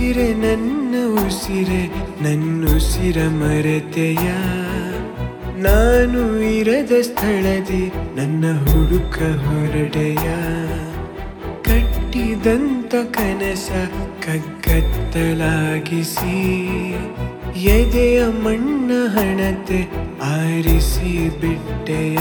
ಉಸಿರೆ ನನ್ನ ಉಸಿರೆ ನನ್ನುಸಿರ ಮರೆತೆಯ ನಾನು ಇರದ ಸ್ಥಳದಿ ನನ್ನ ಹುಡುಕ ಹೊರಡೆಯ ಕಟ್ಟಿದಂತ ಕನಸ ಕಗ್ಗತ್ತಲಾಗಿಸಿ ಎದೆಯ ಮಣ್ಣ ಹಣತೆ ಆರಿಸಿ ಬಿಟ್ಟೆಯ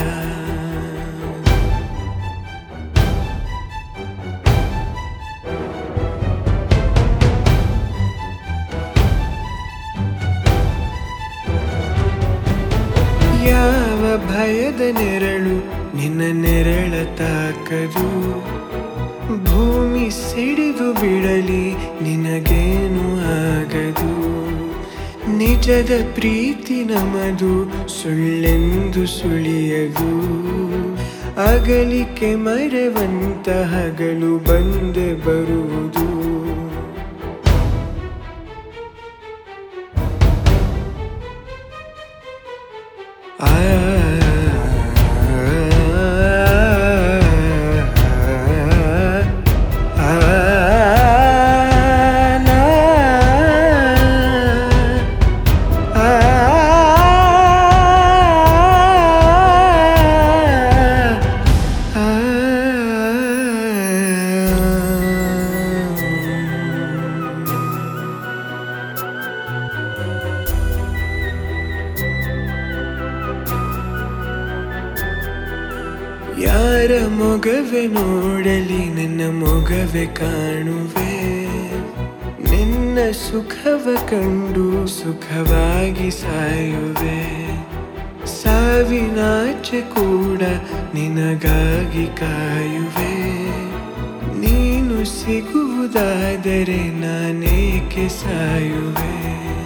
ಯಾವ ಭಯದ ನೆರಳು ನಿನ್ನ ನೆರಳ ತಾಕದು ಭೂಮಿ ಸಿಡಿದು ಬಿಡಲಿ ನಿನಗೇನು ಆಗದು ನಿಜದ ಪ್ರೀತಿ ನಮದು ಸುಳ್ಳೆಂದು ಸುಳಿಯದು ಅಗಲಿಕೆ ಮರೆವಂತ ಹಗಲು ಬಂದೆ ಬರುವುದು ಆ ಯಾರ ಮೊಗವೆ ನೋಡಲಿ ನನ್ನ ಮೊಗವೆ ಕಾಣುವೆ ನಿನ್ನ ಸುಖವ ಕಂಡು ಸುಖವಾಗಿ ಸಾಯುವೆ ಸಾವಿನಾಚೆ ಕೂಡ ನಿನಗಾಗಿ ಕಾಯುವೆ ನೀನು ಸಿಗುವುದಾದರೆ ನಾನೇಕೆ ಸಾಯುವೆ